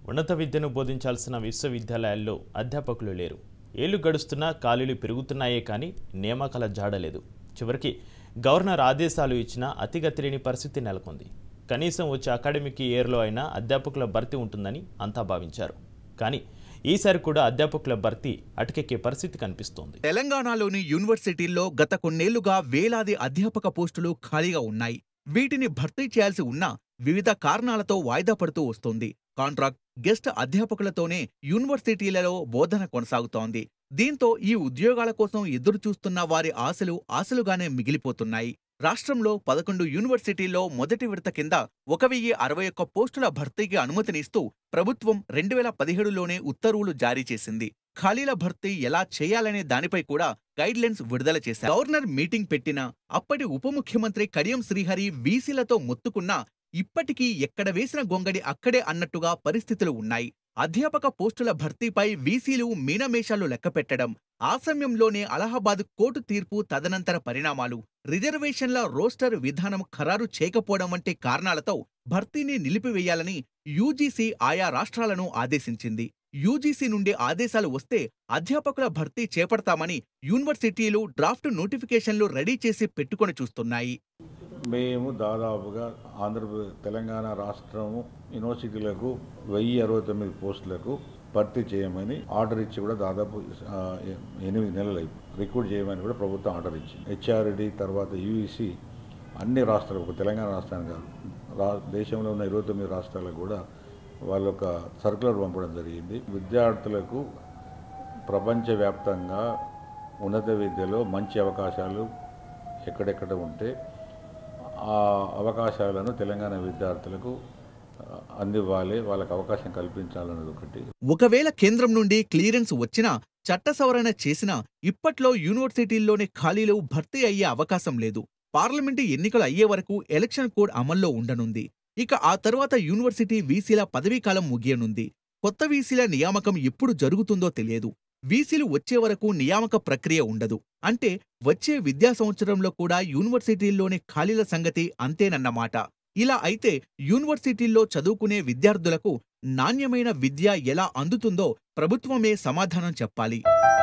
ఉన్నత విద్యను బోధించాల్సిన విశ్వవిద్యాలయాల్లో అధ్యాపకులు లేరు ఏళ్లు గడుస్తున్నా ఖాళీలు పెరుగుతున్నాయే కానీ నియామకాల జాడలేదు చివరికి గవర్నర్ ఆదేశాలు ఇచ్చినా అతిగతిలేని పరిస్థితి నెలకొంది కనీసం వచ్చే అకాడమిక్ ఇయర్లో అయినా అధ్యాపకుల భర్తీ ఉంటుందని అంతా భావించారు కానీ ఈసారి కూడా అధ్యాపకుల భర్తీ అటకెక్కే పరిస్థితి కనిపిస్తోంది తెలంగాణలోని యూనివర్సిటీల్లో గత కొన్నేళ్లుగా వేలాది అధ్యాపక పోస్టులు ఖాళీగా ఉన్నాయి వీటిని భర్తీ చేయాల్సి ఉన్నా వివిధ కారణాలతో వాయిదా పడుతూ వస్తోంది కాంట్రాక్ట్ గెస్ట్ అధ్యాపకులతోనే యూనివర్సిటీలలో బోధన కొనసాగుతోంది దీంతో ఈ ఉద్యోగాల కోసం ఎదురు చూస్తున్న వారి ఆశలు ఆశలుగానే మిగిలిపోతున్నాయి రాష్ట్రంలో పదకొండు యూనివర్సిటీల్లో మొదటి విడత కింద ఒక వెయ్యి అరవై ఒక్క పోస్టుల భర్తీకి అనుమతినిస్తూ ప్రభుత్వం రెండు వేల పదిహేడులోనే ఉత్తర్వులు జారీ చేసింది ఖాళీల భర్తీ ఎలా చేయాలనే దానిపై కూడా గైడ్లైన్స్ విడుదల చేశారు గవర్నర్ మీటింగ్ పెట్టినా అప్పటి ఉప ముఖ్యమంత్రి కడియం శ్రీహరి వీసీలతో మొత్తుకున్నా ఇప్పటికీ ఎక్కడ వేసిన గొంగడి అక్కడే అన్నట్టుగా పరిస్థితులు ఉన్నాయి అధ్యాపక పోస్టుల భర్తీపై వీసీలు మీనమేషాలు లెక్కపెట్టడం ఆ సమయంలోనే అలహాబాద్ కోర్టు తీర్పు తదనంతర పరిణామాలు రిజర్వేషన్ల రోస్టర్ విధానం ఖరారు చేయకపోవడం వంటి కారణాలతో భర్తీని నిలిపివేయాలని యూజీసీ ఆయా రాష్ట్రాలను ఆదేశించింది యూజీసీ నుండి ఆదేశాలు వస్తే అధ్యాపకుల భర్తీ చేపడతామని యూనివర్సిటీలు డ్రాఫ్ట్ నోటిఫికేషన్లు రెడీ చేసి పెట్టుకొని చూస్తున్నాయి మేము దాదాపుగా ఆంధ్రప్రదేశ్ తెలంగాణ రాష్ట్రము యూనివర్సిటీలకు వెయ్యి అరవై తొమ్మిది పోస్టులకు భర్తీ చేయమని ఆర్డర్ ఇచ్చి కూడా దాదాపు ఆ, ఎనిమిది నెలలు అయి రిక్రూట్ చేయమని కూడా ప్రభుత్వం ఆర్డర్ ఇచ్చింది హెచ్ఆర్డి తర్వాత యూఈసి అన్ని రాష్ట్రాలు ఒక తెలంగాణ రాష్ట్రానికి కాదు రా దేశంలో ఉన్న ఇరవై తొమ్మిది రాష్ట్రాలకు కూడా వాళ్ళ ఒక సర్కులర్ పంపడం జరిగింది విద్యార్థులకు ప్రపంచవ్యాప్తంగా ఉన్నత విద్యలో మంచి అవకాశాలు ఎక్కడెక్కడ ఉంటే ఆ అవకాశాలను తెలంగాణ విద్యార్థులకు ఆ, అందివ్వాలి వాళ్ళకి అవకాశం కల్పించాలన్నది ఒకటి ఒకవేళ కేంద్రం నుండి క్లియరెన్స్ వచ్చినా చట్ట సవరణ చేసినా ఇప్పట్లో యూనివర్సిటీల్లోని ఖాళీలు భర్తీ అయ్యే అవకాశం లేదు పార్లమెంటు ఎన్నికలు అయ్యే వరకు ఎలక్షన్ కోడ్ అమల్లో ఉండనుంది ఇక ఆ తర్వాత యూనివర్సిటీ వీసీల పదవీకాలం ముగియనుంది కొత్త వీసీల నియామకం ఎప్పుడు జరుగుతుందో తెలియదు వీసీలు వచ్చే వరకు నియామక ప్రక్రియ ఉండదు అంటే వచ్చే విద్యా సంవత్సరంలో కూడా యూనివర్సిటీల్లోని ఖాళీల సంగతి అంతేనన్నమాట ఇలా అయితే యూనివర్సిటీల్లో చదువుకునే విద్యార్థులకు నాణ్యమైన విద్య ఎలా అందుతుందో ప్రభుత్వమే సమాధానం చెప్పాలి